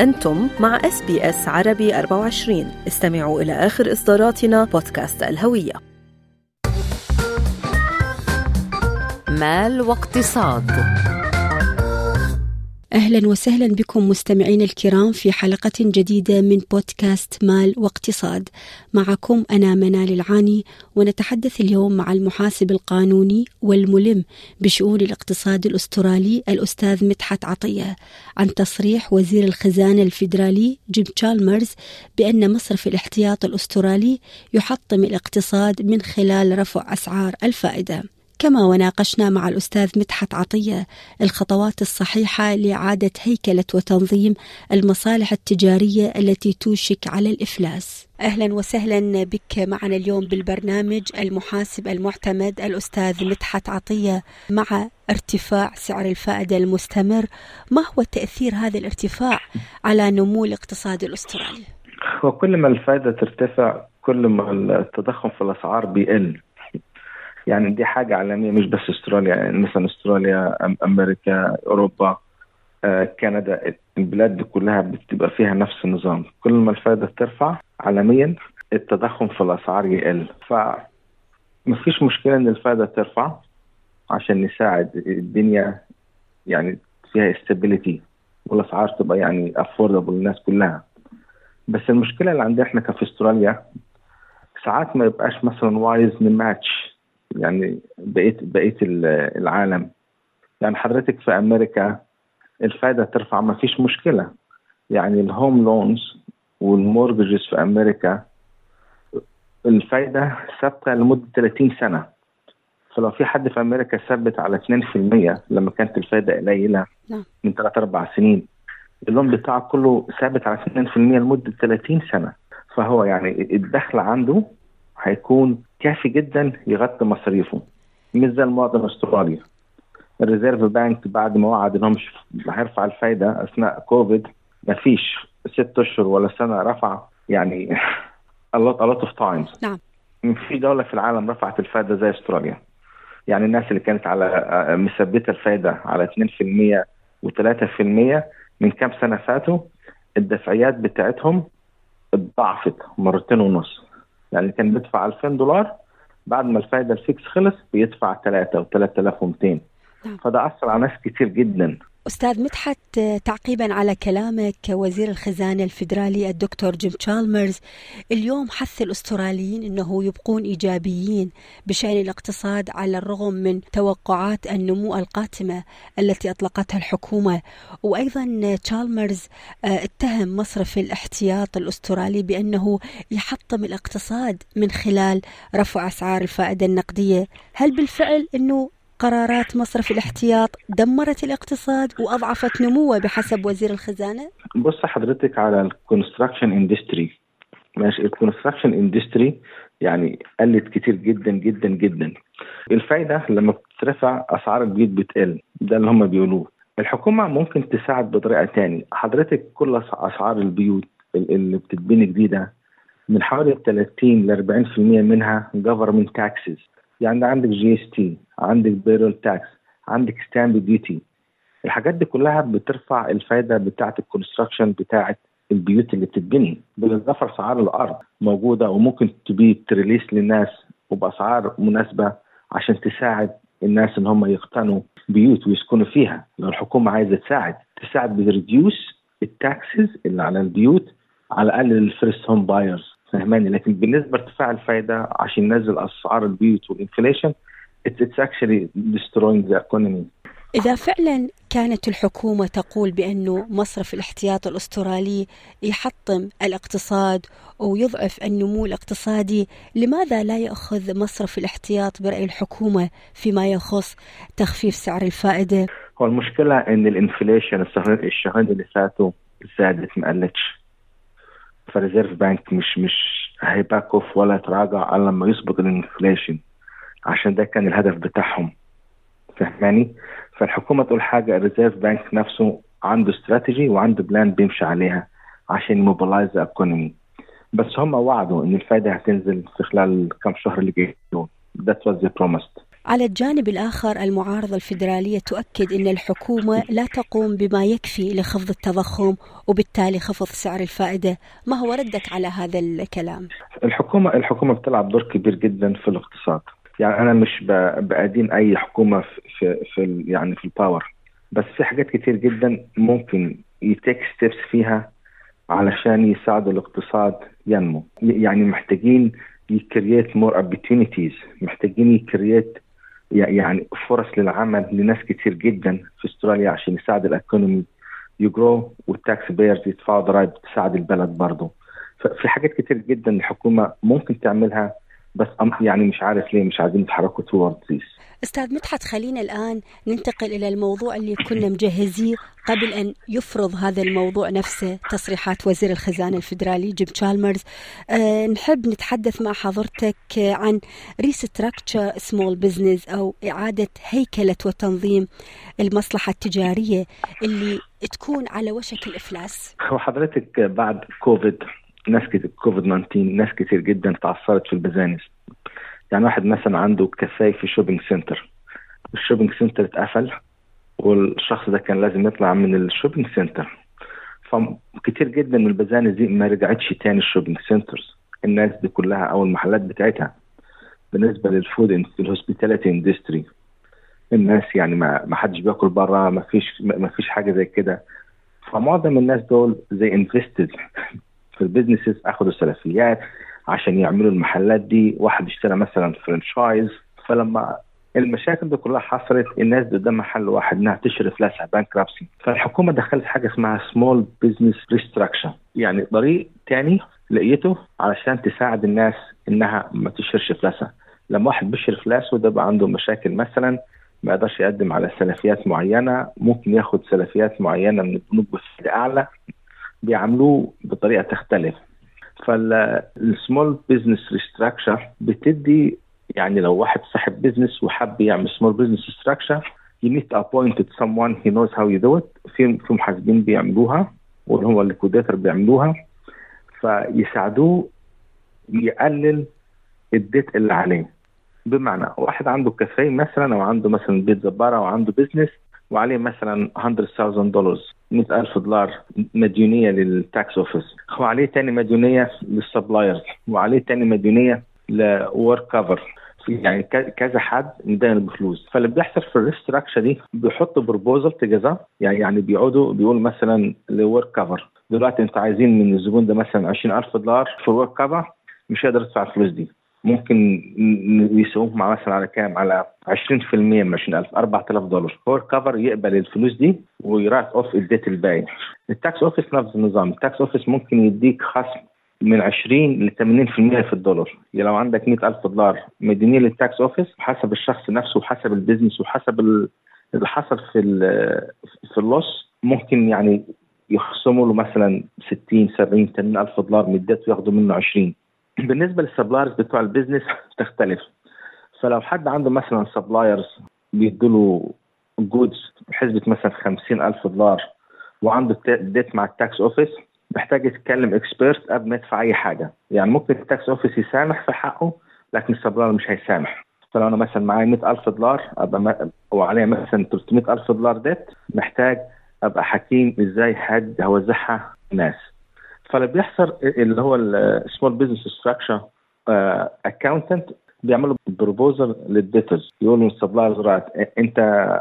أنتم مع اس بي اس عربي 24 استمعوا إلى آخر إصداراتنا بودكاست الهوية مال واقتصاد أهلا وسهلا بكم مستمعين الكرام في حلقة جديدة من بودكاست مال واقتصاد معكم أنا منال العاني ونتحدث اليوم مع المحاسب القانوني والملم بشؤون الاقتصاد الأسترالي الأستاذ مدحت عطية عن تصريح وزير الخزانة الفيدرالي جيم تشالمرز بأن مصرف الاحتياط الأسترالي يحطم الاقتصاد من خلال رفع أسعار الفائدة كما وناقشنا مع الأستاذ مدحت عطية الخطوات الصحيحة لإعادة هيكلة وتنظيم المصالح التجارية التي توشك على الإفلاس أهلا وسهلا بك معنا اليوم بالبرنامج المحاسب المعتمد الأستاذ مدحت عطية مع ارتفاع سعر الفائدة المستمر ما هو تأثير هذا الارتفاع على نمو الاقتصاد الأسترالي؟ وكل ما الفائدة ترتفع كل ما التضخم في الأسعار بيقل يعني دي حاجه عالميه مش بس استراليا يعني مثلا استراليا امريكا اوروبا آه، كندا البلاد دي كلها بتبقى فيها نفس النظام كل ما الفائده ترفع عالميا التضخم في الاسعار يقل ف مفيش مشكله ان الفائده ترفع عشان نساعد الدنيا يعني فيها استابيليتي والاسعار تبقى يعني افوردبل للناس كلها بس المشكله اللي عندنا احنا كفي استراليا ساعات ما يبقاش مثلا وايز نماتش يعني بقيه بقيه العالم يعني حضرتك في امريكا الفائده ترفع ما فيش مشكله يعني الهوم لونز والمورجز في امريكا الفايده ثابته لمده 30 سنه فلو في حد في امريكا ثبت على 2% لما كانت الفايده قليله نعم. من 3 4 سنين اللون بتاعه كله ثابت على 2% لمده 30 سنه فهو يعني الدخل عنده هيكون كافي جدا يغطي مصاريفه مش زي المواطن الاسترالي الريزيرف بانك بعد ما وعد انهم هيرفع الفايده اثناء كوفيد ما فيش ست اشهر ولا سنه رفع يعني a lot, a lot of times نعم في دوله في العالم رفعت الفايده زي استراليا يعني الناس اللي كانت على مثبته الفايده على 2% و3% من كام سنه فاتوا الدفعيات بتاعتهم اتضاعفت مرتين ونص يعني كان بيدفع 2000 دولار بعد ما الفائده الفيكس خلص بيدفع 3 و3200 نعم. فده اثر على ناس كتير جدا أستاذ مدحت تعقيبا على كلامك وزير الخزانة الفيدرالي الدكتور جيم تشالمرز اليوم حث الأستراليين أنه يبقون إيجابيين بشأن الاقتصاد على الرغم من توقعات النمو القاتمة التي أطلقتها الحكومة وأيضا تشالمرز اتهم مصرف الاحتياط الأسترالي بأنه يحطم الاقتصاد من خلال رفع أسعار الفائدة النقدية هل بالفعل أنه قرارات مصرف الاحتياط دمرت الاقتصاد واضعفت نموه بحسب وزير الخزانه؟ بص حضرتك على الكونستراكشن اندستري ماشي الكونستراكشن اندستري يعني قلت كتير جدا جدا جدا الفايده لما بترفع اسعار البيوت بتقل ده اللي هم بيقولوه الحكومه ممكن تساعد بطريقه تاني حضرتك كل اسعار البيوت اللي بتتبني جديده من حوالي 30 ل 40% منها government taxes يعني عندك جي اس تي عندك بيرول تاكس عندك ستامب ديوتي الحاجات دي كلها بترفع الفايده بتاعه الكونستراكشن بتاعه البيوت اللي بتتبني بالاضافه اسعار الارض موجوده وممكن تبي تريليس للناس وباسعار مناسبه عشان تساعد الناس ان هم يقتنوا بيوت ويسكنوا فيها لو الحكومه عايزه تساعد تساعد بريديوس التاكسز اللي على البيوت على الاقل للفيرست هوم بايرز فهماني لكن بالنسبه لارتفاع الفائده عشان ينزل اسعار البيوت والانفليشن it's actually destroying the economy إذا فعلا كانت الحكومة تقول بأنه مصرف الاحتياط الأسترالي يحطم الاقتصاد ويضعف النمو الاقتصادي لماذا لا يأخذ مصرف الاحتياط برأي الحكومة فيما يخص تخفيف سعر الفائدة؟ هو المشكلة أن الانفليشن الشهرين اللي فاتوا زادت ما قلتش فريزيرف بانك مش مش هيباك اوف ولا يتراجع الا لما يسبق الانفليشن عشان ده كان الهدف بتاعهم فهماني فالحكومه تقول حاجه الريزيرف بانك نفسه عنده استراتيجي وعنده بلان بيمشي عليها عشان يموبلايز الايكونومي بس هم وعدوا ان الفائده هتنزل في خلال كم شهر اللي جايين ذات واز promised على الجانب الآخر المعارضة الفيدرالية تؤكد أن الحكومة لا تقوم بما يكفي لخفض التضخم وبالتالي خفض سعر الفائدة ما هو ردك على هذا الكلام؟ الحكومة الحكومة بتلعب دور كبير جدا في الاقتصاد يعني أنا مش بأدين أي حكومة في, في يعني في الباور بس في حاجات كتير جدا ممكن يتيك ستيبس فيها علشان يساعدوا الاقتصاد ينمو يعني محتاجين يكريت مور opportunities محتاجين يكريت يعني فرص للعمل لناس كتير جدا في استراليا عشان يساعد الايكونومي يجرو والتاكس بيرز يدفعوا ضرائب تساعد البلد برضه ففي حاجات كتير جدا الحكومه ممكن تعملها بس يعني مش عارف ليه مش عايزين يتحركوا توورد ذيس استاذ مدحت خلينا الان ننتقل الى الموضوع اللي كنا مجهزيه قبل ان يفرض هذا الموضوع نفسه تصريحات وزير الخزانه الفدرالي جيم تشالمرز أه نحب نتحدث مع حضرتك عن ريستراكتشر سمول بزنس او اعاده هيكله وتنظيم المصلحه التجاريه اللي تكون على وشك الافلاس. هو حضرتك بعد كوفيد ناس كتير كوفيد 19 ناس كتير جدا تعثرت في البزانس يعني واحد مثلا عنده كافيه في شوبينج سنتر الشوبينج سنتر اتقفل والشخص ده كان لازم يطلع من الشوبينج سنتر فكتير جدا من البزانس دي ما رجعتش تاني الشوبينج سنترز الناس دي كلها او المحلات بتاعتها بالنسبه للفود في الهوسبيتاليتي اندستري الناس يعني ما ما حدش بياكل بره ما فيش ما فيش حاجه زي كده فمعظم الناس دول زي انفستد في البيزنسز اخذوا سلفيات عشان يعملوا المحلات دي واحد اشترى مثلا فرنشايز فلما المشاكل دي كلها حصلت الناس دي قدام محل واحد انها تشري فلاسها بانكرابسي فالحكومه دخلت حاجه اسمها سمول بزنس ريستراكشن يعني طريق تاني لقيته علشان تساعد الناس انها ما تشرش فلاسها لما واحد بيشري فلاس وده بقى عنده مشاكل مثلا ما يقدرش يقدم على سلفيات معينه ممكن ياخد سلفيات معينه من البنوك بفائده اعلى بيعملوه بطريقه تختلف فالسمول بزنس ريستراكشر بتدي يعني لو واحد صاحب بزنس وحب يعمل سمول بزنس ريستراكشر you need to appoint someone he knows how you do it في في محاسبين بيعملوها واللي هو الليكوديتر بيعملوها فيساعدوه يقلل الديت اللي عليه بمعنى واحد عنده كافيه مثلا او عنده مثلا بيت زباره او عنده بزنس وعليه مثلا 100000 دولار 100000 دولار مديونيه للتاكس اوفيس وعليه تاني مديونيه للسبلايرز وعليه تاني مديونيه لورك كفر في يعني كذا حد مدين بفلوس فاللي بيحصل في الريستراكشر دي بيحطوا بروبوزل تجازا يعني يعني بيقعدوا بيقول مثلا لورك كفر دلوقتي انتوا عايزين من الزبون ده مثلا 20000 دولار في الورك كفر مش هيقدر يدفع الفلوس دي ممكن يسووه مع مثلا على كام على 20% من 20000 4000 دولار هو الكفر يقبل الفلوس دي ويرايت اوف الديت الباقي التاكس اوفيس نفس النظام التاكس اوفيس ممكن يديك خصم من 20 ل 80% في الدولار يعني لو عندك 100000 دولار مدينيه للتاكس اوفيس حسب الشخص نفسه وحسب البيزنس وحسب اللي حصل في في اللوس ممكن يعني يخصموا له مثلا 60 70 80 الف دولار من الديت وياخدوا منه 20 بالنسبه للسبلايرز بتوع البيزنس تختلف فلو حد عنده مثلا سبلايرز بيدوا جودز بحسبه مثلا 50000 دولار وعنده ديت مع التاكس اوفيس محتاج يتكلم اكسبيرت قبل ما يدفع اي حاجه يعني ممكن التاكس اوفيس يسامح في حقه لكن السبلاير مش هيسامح فلو انا مثلا معايا 100000 دولار ابقى وعليا مثلا 300000 دولار ديت محتاج ابقى حكيم ازاي حد هوزعها ناس فاللي بيحصل اللي هو السمول بزنس ستراكشر اكاونتنت بيعملوا بروبوزل للديترز يقولوا للسبلايرز رايت انت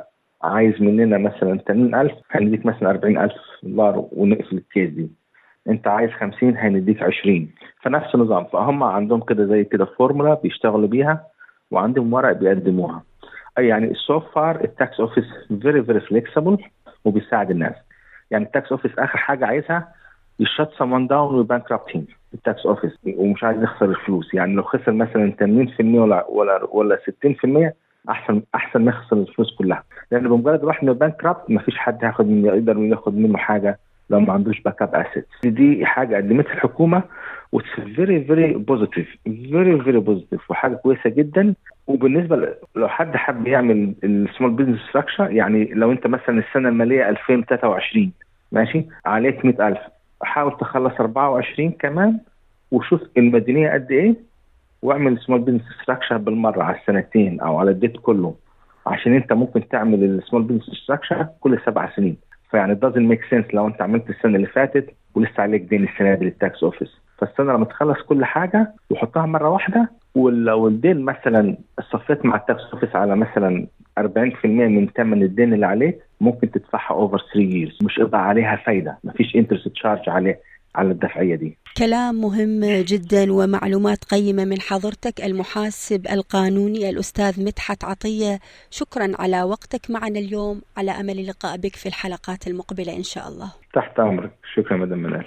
عايز مننا مثلا 80000 هنديك مثلا 40000 دولار ونقفل الكيس دي انت عايز 50 هنديك 20 فنفس النظام فهم عندهم كده زي كده فورمولا بيشتغلوا بيها وعندهم ورق بيقدموها يعني سو فار التاكس اوفيس فيري فيري فليكسبل وبيساعد الناس يعني التاكس اوفيس اخر حاجه عايزها يشت سمون داون وبانكرابت هيم التاكس اوفيس ومش عايز يخسر الفلوس يعني لو خسر مثلا 80% ولا ولا ولا 60% احسن احسن ما يخسر الفلوس كلها لان بمجرد واحد من بانكرابت ما فيش حد هياخد منه يقدر ياخد منه حاجه لو ما عندوش باك اب اسيتس دي حاجه قدمتها الحكومه واتس فيري فيري بوزيتيف فيري فيري بوزيتيف وحاجه كويسه جدا وبالنسبه لو حد حب يعمل السمول بزنس ستراكشر يعني لو انت مثلا السنه الماليه 2023 ماشي عليك 100000 حاول تخلص 24 كمان وشوف المدينيه قد ايه واعمل سمول بزنس ستراكشر بالمره على السنتين او على الديت كله عشان انت ممكن تعمل السمول بزنس ستراكشر كل سبع سنين فيعني doesn't make sense لو انت عملت السنه اللي فاتت ولسه عليك دين السنه دي للتاكس اوفيس فالسنه لما تخلص كل حاجه وحطها مره واحده ولو الدين مثلا صفيت مع التاكس اوفيس على مثلا 40% من ثمن الدين اللي عليك ممكن تدفعها اوفر 3 ييرز مش يبقى عليها فايده مفيش انترست تشارج عليه على الدفعيه دي كلام مهم جدا ومعلومات قيمه من حضرتك المحاسب القانوني الاستاذ مدحت عطيه شكرا على وقتك معنا اليوم على امل اللقاء بك في الحلقات المقبله ان شاء الله تحت امرك شكرا مدام منال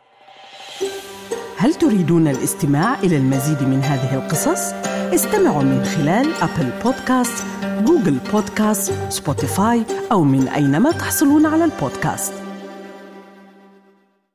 هل تريدون الاستماع الى المزيد من هذه القصص استمعوا من خلال ابل بودكاست جوجل بودكاست سبوتيفاي او من اينما تحصلون على البودكاست